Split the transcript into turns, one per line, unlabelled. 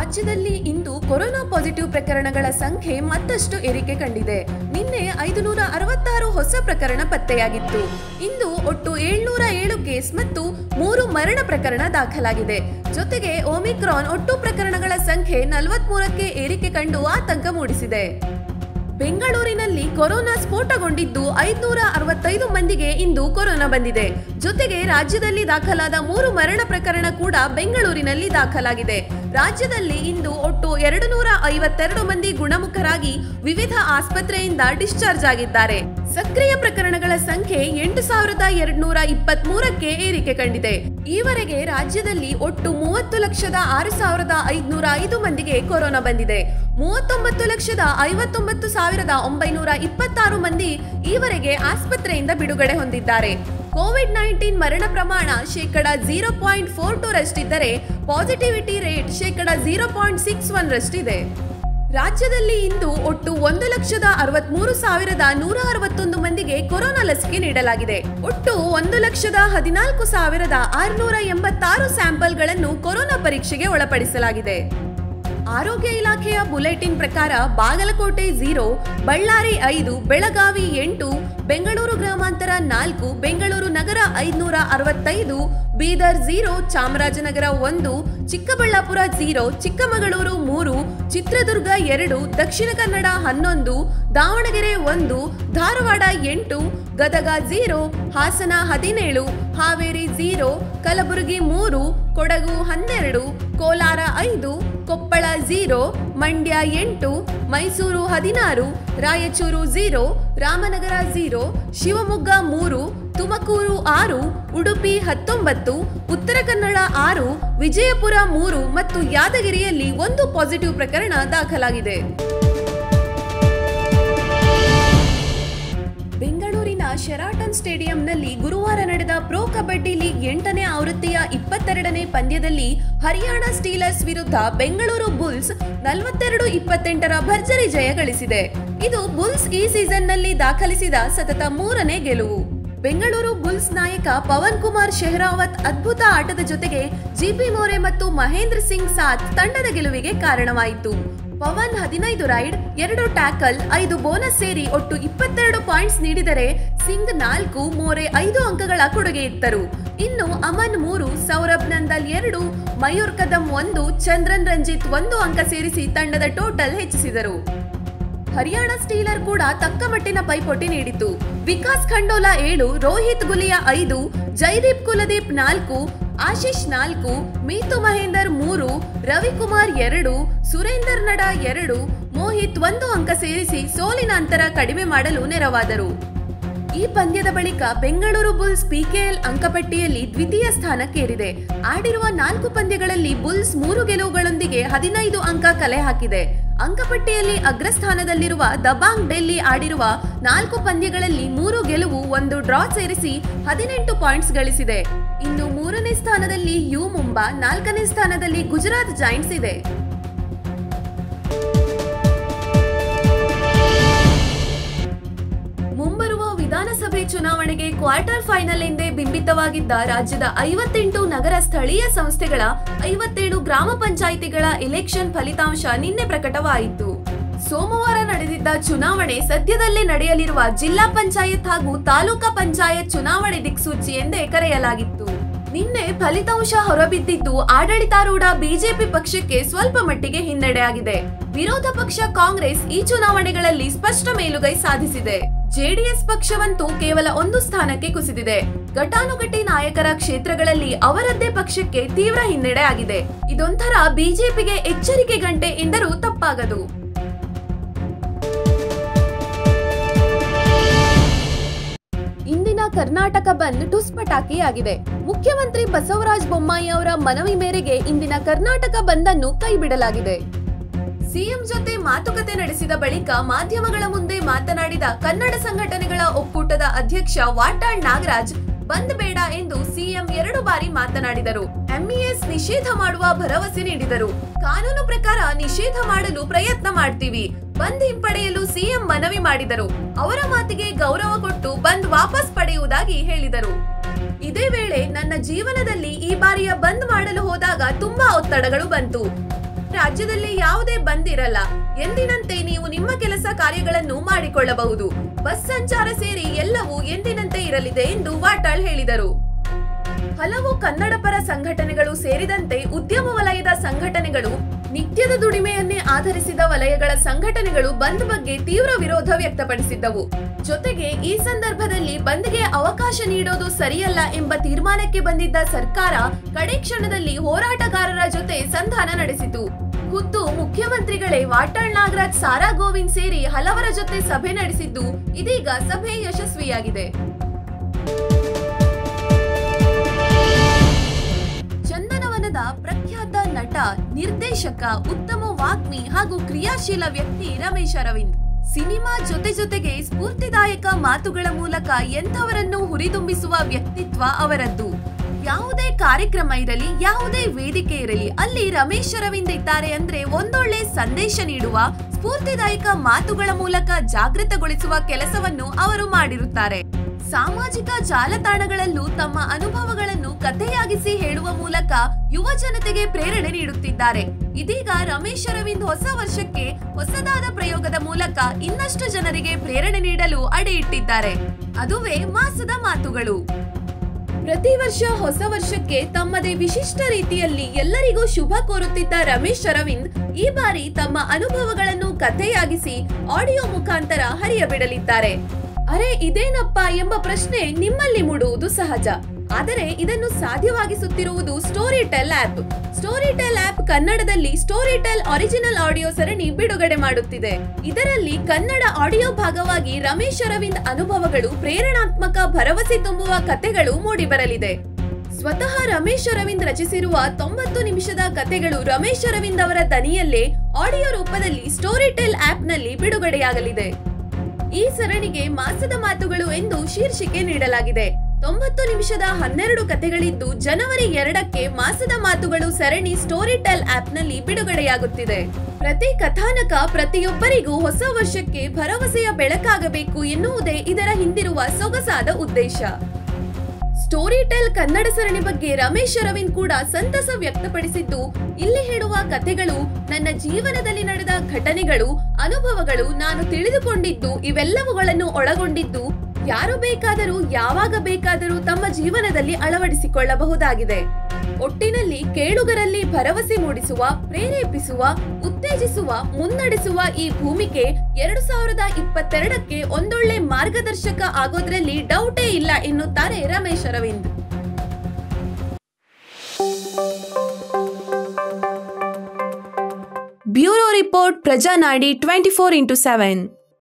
ರಾಜ್ಯದಲ್ಲಿ ಇಂದು corona positive ಪ್ರಕರಣಗಳ ಸಂಖ್ಯೆ ಮತ್ತಷ್ಟು ಏರಿಕೆ ಕಂಡಿದೆ ನಿನ್ನೆ ಐದುನೂರ ಅರವತ್ತಾರು ಹೊಸ ಪ್ರಕರಣ ಪತ್ತೆಯಾಗಿತ್ತು ಇಂದು ಒಟ್ಟು ಏಳ್ನೂರ ಏಳು ಕೇಸ್ ಮತ್ತು ಮೂರು ಮರಣ ಪ್ರಕರಣ ದಾಖಲಾಗಿದೆ ಜೊತೆಗೆ ಒಮಿಕ್ರಾನ್ ಒಟ್ಟು ಪ್ರಕರಣಗಳ ಸಂಖ್ಯೆ ನಲವತ್ಮೂರಕ್ಕೆ ಏರಿಕೆ ಕಂಡು ಆತಂಕ ಮೂಡಿಸಿದೆ ಬೆಂಗಳೂರಿನಲ್ಲಿ ಕೊರೋನಾ ಸ್ಫೋಟಗೊಂಡಿದ್ದು ಐದುನೂರ ಅರವತ್ತೈದು ಮಂದಿಗೆ ಇಂದು ಕೊರೋನಾ ಬಂದಿದೆ ಜೊತೆಗೆ ರಾಜ್ಯದಲ್ಲಿ ದಾಖಲಾದ ಮೂರು ಮರಣ ಪ್ರಕರಣ ಕೂಡ ಬೆಂಗಳೂರಿನಲ್ಲಿ ದಾಖಲಾಗಿದೆ ರಾಜ್ಯದಲ್ಲಿ ಇಂದು ಒಟ್ಟು ಎರಡು ನೂರ ಐವತ್ತೆರಡು ಮಂದಿ ಗುಣಮುಖರಾಗಿ ವಿವಿಧ ಆಸ್ಪತ್ರೆಯಿಂದ ಡಿಸ್ಚಾರ್ಜ್ ಆಗಿದ್ದಾರೆ ಸಕ್ರಿಯ ಪ್ರಕರಣಗಳ ಸಂಖ್ಯೆ ಎಂಟು ಸಾವಿರದ ಎರಡು ನೂರ ಇಪ್ಪತ್ತ್ ಮೂರಕ್ಕೆ ಏರಿಕೆ ಕಂಡಿದೆ ಈವರೆಗೆ ರಾಜ್ಯದಲ್ಲಿ ಒಟ್ಟು ಮೂವತ್ತು ಲಕ್ಷದ ಆರು ಸಾವಿರದ ಐದುನೂರ ಐದು ಮಂದಿಗೆ ಕೊರೋನಾ ಬಂದಿದೆ ಮೂವತ್ತೊಂಬತ್ತು ಲಕ್ಷದ ಐವತ್ತೊಂಬತ್ತು ಸಾವಿರದ ಒಂಬೈನೂರ ಇಪ್ಪತ್ತಾರು ಮಂದಿ ಈವರೆಗೆ ಆಸ್ಪತ್ರೆಯಿಂದ ಬಿಡುಗಡೆ ಹೊಂದಿದ್ದಾರೆ ಕೋವಿಡ್ ನೈನ್ಟೀನ್ ಮರಣ ಪ್ರಮಾಣ ಶೇಕಡ ಜೀರೋ ಪಾಯಿಂಟ್ ಫೋರ್ ಟೂ ರಷ್ಟಿದ್ದರೆ ಪಾಸಿಟಿವಿಟಿ ರೇಟ್ ಶೇಕಡ ಜೀರೋ ಪಾಯಿಂಟ್ ಸಿಕ್ಸ್ ಒನ್ ರಷ್ಟಿದೆ ರಾಜ್ಯದಲ್ಲಿ ಇಂದು ಒಟ್ಟು ಒಂದು ಲಕ್ಷದ ಅರವತ್ಮೂರು ಸಾವಿರದ ನೂರ ಅರವತ್ತೊಂದು ಮಂದಿಗೆ ಕೊರೋನಾ ಲಸಿಕೆ ನೀಡಲಾಗಿದೆ ಒಟ್ಟು ಒಂದು ಲಕ್ಷದ ಹದಿನಾಲ್ಕು ಸಾವಿರದ ಆರುನೂರ ಎಂಬತ್ತಾರು ಸ್ಯಾಂಪಲ್ಗಳನ್ನು ಕೊರೋನಾ ಪರೀಕ್ಷೆಗೆ ಒಳಪಡಿಸಲಾಗಿದೆ ಆರೋಗ್ಯ ಇಲಾಖೆಯ ಬುಲೆಟಿನ್ ಪ್ರಕಾರ ಬಾಗಲಕೋಟೆ ಝೀರೋ ಬಳ್ಳಾರಿ ಐದು ಬೆಳಗಾವಿ ಎಂಟು ಬೆಂಗಳೂರು ಗ್ರಾಮಾಂತರ ನಾಲ್ಕು ಬೆಂಗಳೂರು ನಗರ ಐದುನೂರ ಅರವತ್ತೈದು ಬೀದರ್ ಝೀರೋ ಚಾಮರಾಜನಗರ ಒಂದು ಚಿಕ್ಕಬಳ್ಳಾಪುರ ಝೀರೋ ಚಿಕ್ಕಮಗಳೂರು ಮೂರು ಚಿತ್ರದುರ್ಗ ಎರಡು ದಕ್ಷಿಣ ಕನ್ನಡ ಹನ್ನೊಂದು ದಾವಣಗೆರೆ ಒಂದು ಧಾರವಾಡ ಎಂಟು ಗದಗ ಝೀರೋ ಹಾಸನ ಹದಿನೇಳು ಹಾವೇರಿ ಝೀರೋ ಕಲಬುರಗಿ ಮೂರು ಕೊಡಗು ಹನ್ನೆರಡು ಕೋಲಾರ ಐದು ಕೊಪ್ಪಳ ಝೀರೋ ಮಂಡ್ಯ ಎಂಟು ಮೈಸೂರು ಹದಿನಾರು ರಾಯಚೂರು ಝೀರೋ ರಾಮನಗರ ಝೀರೋ ಶಿವಮೊಗ್ಗ ಮೂರು ತುಮಕೂರು ಆರು ಉಡುಪಿ ಹತ್ತೊಂಬತ್ತು ಉತ್ತರ ಕನ್ನಡ ಆರು ವಿಜಯಪುರ ಮೂರು ಮತ್ತು ಯಾದಗಿರಿಯಲ್ಲಿ ಒಂದು ಪಾಸಿಟಿವ್ ಪ್ರಕರಣ ದಾಖಲಾಗಿದೆ ಬೆಂಗಳೂರಿನ ಶೆರಾಟನ್ ಸ್ಟೇಡಿಯಂನಲ್ಲಿ ಗುರುವಾರ ನಡೆದ ಪ್ರೊ ಕಬಡ್ಡಿ ಲೀಗ್ ಎಂಟನೇ ಆವೃತ್ತಿಯ ಇಪ್ಪತ್ತೆರಡನೇ ಪಂದ್ಯದಲ್ಲಿ ಹರಿಯಾಣ ಸ್ಟೀಲರ್ಸ್ ವಿರುದ್ಧ ಬೆಂಗಳೂರು ಬುಲ್ಸ್ ನಲವತ್ತೆರಡು ಇಪ್ಪತ್ತೆಂಟರ ಭರ್ಜರಿ ಜಯ ಗಳಿಸಿದೆ ಇದು ಬುಲ್ಸ್ ಈ ಸೀಸನ್ನಲ್ಲಿ ದಾಖಲಿಸಿದ ಸತತ ಮೂರನೇ ಗೆಲುವು ಬೆಂಗಳೂರು ಬುಲ್ಸ್ ನಾಯಕ ಪವನ್ ಕುಮಾರ್ ಶೆಹ್ರಾವತ್ ಅದ್ಭುತ ಆಟದ ಜೊತೆಗೆ ಜಿಪಿ ಮೋರೆ ಮತ್ತು ಮಹೇಂದ್ರ ಸಿಂಗ್ ಸಾಥ್ ತಂಡದ ಗೆಲುವಿಗೆ ಕಾರಣವಾಯಿತು ಪವನ್ ಹದಿನೈದು ರೈಡ್ ಎರಡು ಟ್ಯಾಕಲ್ ಐದು ಬೋನಸ್ ಸೇರಿ ಒಟ್ಟು ಇಪ್ಪತ್ತೆರಡು ಪಾಯಿಂಟ್ಸ್ ನೀಡಿದರೆ ಸಿಂಗ್ ನಾಲ್ಕು ಮೋರೆ ಐದು ಅಂಕಗಳ ಕೊಡುಗೆ ಇತ್ತರು ಇನ್ನು ಅಮನ್ ಮೂರು ಸೌರಭ್ ನಂದಲ್ ಎರಡು ಮಯೂರ್ ಕದಂ ಒಂದು ಚಂದ್ರನ್ ರಂಜಿತ್ ಒಂದು ಅಂಕ ಸೇರಿಸಿ ತಂಡದ ಟೋಟಲ್ ಹೆಚ್ಚಿಸಿದರು ಹರಿಯಾಣ ಸ್ಟೀಲರ್ ಕೂಡ ತಕ್ಕ ಮಟ್ಟಿನ ಪೈಪೋಟಿ ನೀಡಿತು ವಿಕಾಸ್ ಖಂಡೋಲಾ ಏಳು ರೋಹಿತ್ ಗುಲಿಯಾ ಐದು ಜೈದೀಪ್ ಕುಲದೀಪ್ ನಾಲ್ಕು ಆಶೀಶ್ ನಾಲ್ಕು ಮೀತು ಮಹೇಂದರ್ ಮೂರು ರವಿಕುಮಾರ್ ಎರಡು ಸುರೇಂದರ್ ನಡ ಎರಡು ಮೋಹಿತ್ ಒಂದು ಅಂಕ ಸೇರಿಸಿ ಸೋಲಿನ ಅಂತರ ಕಡಿಮೆ ಮಾಡಲು ನೆರವಾದರು ಈ ಪಂದ್ಯದ ಬಳಿಕ ಬೆಂಗಳೂರು ಬುಲ್ಸ್ ಪಿಕೆಎಲ್ ಅಂಕಪಟ್ಟಿಯಲ್ಲಿ ದ್ವಿತೀಯ ಸ್ಥಾನಕ್ಕೇರಿದೆ ಆಡಿರುವ ನಾಲ್ಕು ಪಂದ್ಯಗಳಲ್ಲಿ ಬುಲ್ಸ್ ಮೂರು ಗೆಲುವುಗಳೊಂದಿಗೆ ಹದಿನೈದು ಅಂಕ ಕಲೆ ಹಾಕಿದೆ ಅಂಕಪಟ್ಟಿಯಲ್ಲಿ ಅಗ್ರಸ್ಥಾನದಲ್ಲಿರುವ ದಬಾಂಗ್ ಡೆಲ್ಲಿ ಆಡಿರುವ ನಾಲ್ಕು ಪಂದ್ಯಗಳಲ್ಲಿ ಮೂರು ಗೆಲುವು ಒಂದು ಡ್ರಾ ಸೇರಿಸಿ ಹದಿನೆಂಟು ಪಾಯಿಂಟ್ಸ್ ಗಳಿಸಿದೆ ಇನ್ನು ಮೂರನೇ ಸ್ಥಾನದಲ್ಲಿ ಯು ಮುಂಬಾ ನಾಲ್ಕನೇ ಸ್ಥಾನದಲ್ಲಿ ಗುಜರಾತ್ ಜೈಂಟ್ಸ್ ಇದೆ ಮುಂಬರುವ ವಿಧಾನಸಭೆ ಚುನಾವಣೆಗೆ ಕ್ವಾರ್ಟರ್ ಫೈನಲ್ ಎಂದೇ ಬಿಂಬಿತವಾಗಿದ್ದ ರಾಜ್ಯದ ಐವತ್ತೆಂಟು ನಗರ ಸ್ಥಳೀಯ ಸಂಸ್ಥೆಗಳ ಐವತ್ತೇಳು ಗ್ರಾಮ ಪಂಚಾಯಿತಿಗಳ ಇಲೆಕ್ಷನ್ ಫಲಿತಾಂಶ ನಿನ್ನೆ ಪ್ರಕಟವಾಯಿತು ಸೋಮವಾರ ನಡೆದಿದ್ದ ಚುನಾವಣೆ ಸದ್ಯದಲ್ಲೇ ನಡೆಯಲಿರುವ ಜಿಲ್ಲಾ ಪಂಚಾಯತ್ ಹಾಗೂ ತಾಲೂಕಾ ಪಂಚಾಯತ್ ಚುನಾವಣೆ ದಿಕ್ಸೂಚಿ ಎಂದೇ ಕರೆಯಲಾಗಿತ್ತು ನಿನ್ನೆ ಫಲಿತಾಂಶ ಹೊರಬಿದ್ದಿದ್ದು ಆಡಳಿತಾರೂಢ ಬಿಜೆಪಿ ಪಕ್ಷಕ್ಕೆ ಸ್ವಲ್ಪ ಮಟ್ಟಿಗೆ ಹಿನ್ನಡೆಯಾಗಿದೆ ವಿರೋಧ ಪಕ್ಷ ಕಾಂಗ್ರೆಸ್ ಈ ಚುನಾವಣೆಗಳಲ್ಲಿ ಸ್ಪಷ್ಟ ಮೇಲುಗೈ ಸಾಧಿಸಿದೆ ಜೆಡಿಎಸ್ ಪಕ್ಷವಂತೂ ಕೇವಲ ಒಂದು ಸ್ಥಾನಕ್ಕೆ ಕುಸಿದಿದೆ ಘಟಾನುಘಟಿ ನಾಯಕರ ಕ್ಷೇತ್ರಗಳಲ್ಲಿ ಅವರದ್ದೇ ಪಕ್ಷಕ್ಕೆ ತೀವ್ರ ಹಿನ್ನಡೆ ಆಗಿದೆ ಇದೊಂಥರ ಬಿಜೆಪಿಗೆ ಎಚ್ಚರಿಕೆ ಗಂಟೆ ಎಂದರೂ ತಪ್ಪಾಗದು ಇಂದಿನ ಕರ್ನಾಟಕ ಬಂದ್ ಟುಸ್ ಪಟಾಕಿಯಾಗಿದೆ ಮುಖ್ಯಮಂತ್ರಿ ಬಸವರಾಜ ಬೊಮ್ಮಾಯಿ ಅವರ ಮನವಿ ಮೇರೆಗೆ ಇಂದಿನ ಕರ್ನಾಟಕ ಬಂದ್ ಅನ್ನು ಕೈಬಿಡಲಾಗಿದೆ ಸಿಎಂ ಜೊತೆ ಮಾತುಕತೆ ನಡೆಸಿದ ಬಳಿಕ ಮಾಧ್ಯಮಗಳ ಮುಂದೆ ಮಾತನಾಡಿದ ಕನ್ನಡ ಸಂಘಟನೆಗಳ ಒಕ್ಕೂಟದ ಅಧ್ಯಕ್ಷ ವಾಟಾಳ್ ನಾಗರಾಜ್ ಬಂದ್ ಬೇಡ ಎಂದು ಸಿಎಂ ಎರಡು ಬಾರಿ ಮಾತನಾಡಿದರು ಎಂಇಎಸ್ ನಿಷೇಧ ಮಾಡುವ ಭರವಸೆ ನೀಡಿದರು ಕಾನೂನು ಪ್ರಕಾರ ನಿಷೇಧ ಮಾಡಲು ಪ್ರಯತ್ನ ಮಾಡ್ತೀವಿ ಬಂದ್ ಹಿಂಪಡೆಯಲು ಸಿಎಂ ಮನವಿ ಮಾಡಿದರು ಅವರ ಮಾತಿಗೆ ಗೌರವ ಕೊಟ್ಟು ಬಂದ್ ವಾಪಸ್ ಪಡೆಯುವುದಾಗಿ ಹೇಳಿದರು ಇದೇ ವೇಳೆ ನನ್ನ ಜೀವನದಲ್ಲಿ ಈ ಬಾರಿಯ ಬಂದ್ ಮಾಡಲು ಹೋದಾಗ ತುಂಬಾ ಒತ್ತಡಗಳು ಬಂತು ರಾಜ್ಯದಲ್ಲಿ ಯಾವುದೇ ಬಂದ್ ಇರಲ್ಲ ಎಂದಿನಂತೆ ನೀವು ನಿಮ್ಮ ಕೆಲಸ ಕಾರ್ಯಗಳನ್ನು ಮಾಡಿಕೊಳ್ಳಬಹುದು ಬಸ್ ಸಂಚಾರ ಸೇರಿ ಎಲ್ಲವೂ ಎಂದಿನಂತೆ ಇರಲಿದೆ ಎಂದು ವಾಟಾಳ್ ಹೇಳಿದರು ಹಲವು ಕನ್ನಡಪರ ಸಂಘಟನೆಗಳು ಸೇರಿದಂತೆ ಉದ್ಯಮ ವಲಯದ ಸಂಘಟನೆಗಳು ನಿತ್ಯದ ದುಡಿಮೆಯನ್ನೇ ಆಧರಿಸಿದ ವಲಯಗಳ ಸಂಘಟನೆಗಳು ಬಂದ್ ಬಗ್ಗೆ ತೀವ್ರ ವಿರೋಧ ವ್ಯಕ್ತಪಡಿಸಿದ್ದವು ಜೊತೆಗೆ ಈ ಸಂದರ್ಭದಲ್ಲಿ ಬಂದ್ಗೆ ಅವಕಾಶ ನೀಡೋದು ಸರಿಯಲ್ಲ ಎಂಬ ತೀರ್ಮಾನಕ್ಕೆ ಬಂದಿದ್ದ ಸರ್ಕಾರ ಕಡೆ ಕ್ಷಣದಲ್ಲಿ ಹೋರಾಟಗಾರರ ಜೊತೆ ಸಂಧಾನ ನಡೆಸಿತು ಖುದ್ದು ಮುಖ್ಯಮಂತ್ರಿಗಳೇ ವಾಟಾಳ್ ನಾಗರಾಜ್ ಸಾರಾ ಗೋವಿಂದ್ ಸೇರಿ ಹಲವರ ಜೊತೆ ಸಭೆ ನಡೆಸಿದ್ದು ಇದೀಗ ಸಭೆ ಯಶಸ್ವಿಯಾಗಿದೆ ಚಂದನವನದ ಪ್ರಖ್ಯಾತ ನಟ ನಿರ್ದೇಶಕ ಉತ್ತಮ ವಾಗ್ಮಿ ಹಾಗೂ ಕ್ರಿಯಾಶೀಲ ವ್ಯಕ್ತಿ ರಮೇಶ್ ಅರವಿಂದ್ ಸಿನಿಮಾ ಜೊತೆ ಜೊತೆಗೆ ಸ್ಫೂರ್ತಿದಾಯಕ ಮಾತುಗಳ ಮೂಲಕ ಎಂಥವರನ್ನು ಹುರಿದುಂಬಿಸುವ ವ್ಯಕ್ತಿತ್ವ ಅವರದ್ದು ಯಾವುದೇ ಕಾರ್ಯಕ್ರಮ ಇರಲಿ ಯಾವುದೇ ವೇದಿಕೆ ಇರಲಿ ಅಲ್ಲಿ ರಮೇಶ್ ಅರವಿಂದ್ ಇದ್ದಾರೆ ಅಂದ್ರೆ ಒಂದೊಳ್ಳೆ ಸಂದೇಶ ನೀಡುವ ಸ್ಫೂರ್ತಿದಾಯಕ ಮಾತುಗಳ ಮೂಲಕ ಜಾಗೃತಗೊಳಿಸುವ ಕೆಲಸವನ್ನು ಅವರು ಮಾಡಿರುತ್ತಾರೆ ಸಾಮಾಜಿಕ ಜಾಲತಾಣಗಳಲ್ಲೂ ತಮ್ಮ ಅನುಭವಗಳನ್ನು ಕಥೆಯಾಗಿಸಿ ಹೇಳುವ ಮೂಲಕ ಯುವ ಜನತೆಗೆ ಪ್ರೇರಣೆ ನೀಡುತ್ತಿದ್ದಾರೆ ಇದೀಗ ರಮೇಶ್ ಅರವಿಂದ್ ಹೊಸ ವರ್ಷಕ್ಕೆ ಹೊಸದಾದ ಪ್ರಯೋಗದ ಮೂಲಕ ಇನ್ನಷ್ಟು ಜನರಿಗೆ ಪ್ರೇರಣೆ ನೀಡಲು ಅಡಿ ಇಟ್ಟಿದ್ದಾರೆ ಅದುವೇ ಮಾಸದ ಮಾತುಗಳು ಪ್ರತಿ ವರ್ಷ ಹೊಸ ವರ್ಷಕ್ಕೆ ತಮ್ಮದೇ ವಿಶಿಷ್ಟ ರೀತಿಯಲ್ಲಿ ಎಲ್ಲರಿಗೂ ಶುಭ ಕೋರುತ್ತಿದ್ದ ರಮೇಶ್ ಅರವಿಂದ್ ಈ ಬಾರಿ ತಮ್ಮ ಅನುಭವಗಳನ್ನು ಕಥೆಯಾಗಿಸಿ ಆಡಿಯೋ ಮುಖಾಂತರ ಹರಿಯಬಿಡಲಿದ್ದಾರೆ ಅರೆ ಇದೇನಪ್ಪ ಎಂಬ ಪ್ರಶ್ನೆ ನಿಮ್ಮಲ್ಲಿ ಮೂಡುವುದು ಸಹಜ ಆದರೆ ಇದನ್ನು ಸಾಧ್ಯವಾಗಿಸುತ್ತಿರುವುದು Storytel app Storytel app ಕನ್ನಡದಲ್ಲಿ ಸ್ಟೋರಿ ಟೆಲ್ ಒರಿಜಿನಲ್ ಆಡಿಯೋ ಸರಣಿ ಬಿಡುಗಡೆ ಮಾಡುತ್ತಿದೆ ಇದರಲ್ಲಿ ಕನ್ನಡ ಆಡಿಯೋ ಭಾಗವಾಗಿ ರಮೇಶ್ ಅರವಿಂದ್ ಅನುಭವಗಳು ಪ್ರೇರಣಾತ್ಮಕ ಭರವಸೆ ತುಂಬುವ ಕಥೆಗಳು ಮೂಡಿಬರಲಿದೆ ಸ್ವತಃ ರಮೇಶ್ ಅರವಿಂದ್ ರಚಿಸಿರುವ ತೊಂಬತ್ತು ನಿಮಿಷದ ಕಥೆಗಳು ರಮೇಶ್ ಅರವಿಂದ್ ಅವರ ದನಿಯಲ್ಲೇ ಆಡಿಯೋ ರೂಪದಲ್ಲಿ ಸ್ಟೋರಿ ಟೆಲ್ ಆಪ್ನಲ್ಲಿ ಬಿಡುಗಡೆಯಾಗಲಿದೆ ಈ ಸರಣಿಗೆ ಮಾಸದ ಮಾತುಗಳು ಎಂದು ಶೀರ್ಷಿಕೆ ನೀಡಲಾಗಿದೆ ತೊಂಬತ್ತು ನಿಮಿಷದ ಹನ್ನೆರಡು ಕಥೆಗಳಿದ್ದು ಜನವರಿ ಎರಡಕ್ಕೆ ಮಾಸದ ಮಾತುಗಳು ಸರಣಿ ಸ್ಟೋರಿ ಟೆಲ್ ಆಪ್ನಲ್ಲಿ ಬಿಡುಗಡೆಯಾಗುತ್ತಿದೆ ಪ್ರತಿ ಕಥಾನಕ ಪ್ರತಿಯೊಬ್ಬರಿಗೂ ಹೊಸ ವರ್ಷಕ್ಕೆ ಭರವಸೆಯ ಬೆಳಕಾಗಬೇಕು ಎನ್ನುವುದೇ ಇದರ ಹಿಂದಿರುವ ಸೊಗಸಾದ ಉದ್ದೇಶ ಸ್ಟೋರಿ ಟೆಲ್ ಕನ್ನಡ ಸರಣಿ ಬಗ್ಗೆ ರಮೇಶ್ ಅರವಿಂದ್ ಕೂಡ ಸಂತಸ ವ್ಯಕ್ತಪಡಿಸಿದ್ದು ಇಲ್ಲಿ ಹೇಳುವ ಕಥೆಗಳು ನನ್ನ ಜೀವನದಲ್ಲಿ ನಡೆದ ಘಟನೆಗಳು ಅನುಭವಗಳು ನಾನು ತಿಳಿದುಕೊಂಡಿದ್ದು ಇವೆಲ್ಲವುಗಳನ್ನು ಒಳಗೊಂಡಿದ್ದು ಯಾರು ಬೇಕಾದರೂ ಯಾವಾಗ ಬೇಕಾದರೂ ತಮ್ಮ ಜೀವನದಲ್ಲಿ ಅಳವಡಿಸಿಕೊಳ್ಳಬಹುದಾಗಿದೆ ಒಟ್ಟಿನಲ್ಲಿ ಕೇಳುಗರಲ್ಲಿ ಭರವಸೆ ಮೂಡಿಸುವ ಪ್ರೇರೇಪಿಸುವ ಉತ್ತೇಜಿಸುವ ಮುನ್ನಡೆಸುವ ಈ ಭೂಮಿಕೆ ಎರಡು ಸಾವಿರದ ಇಪ್ಪತ್ತೆರಡಕ್ಕೆ ಒಂದೊಳ್ಳೆ ಮಾರ್ಗದರ್ಶಕ ಆಗೋದ್ರಲ್ಲಿ ಡೌಟೇ ಇಲ್ಲ ಎನ್ನುತ್ತಾರೆ Ramesh Aravind bureau report Prajanadi twenty four into seven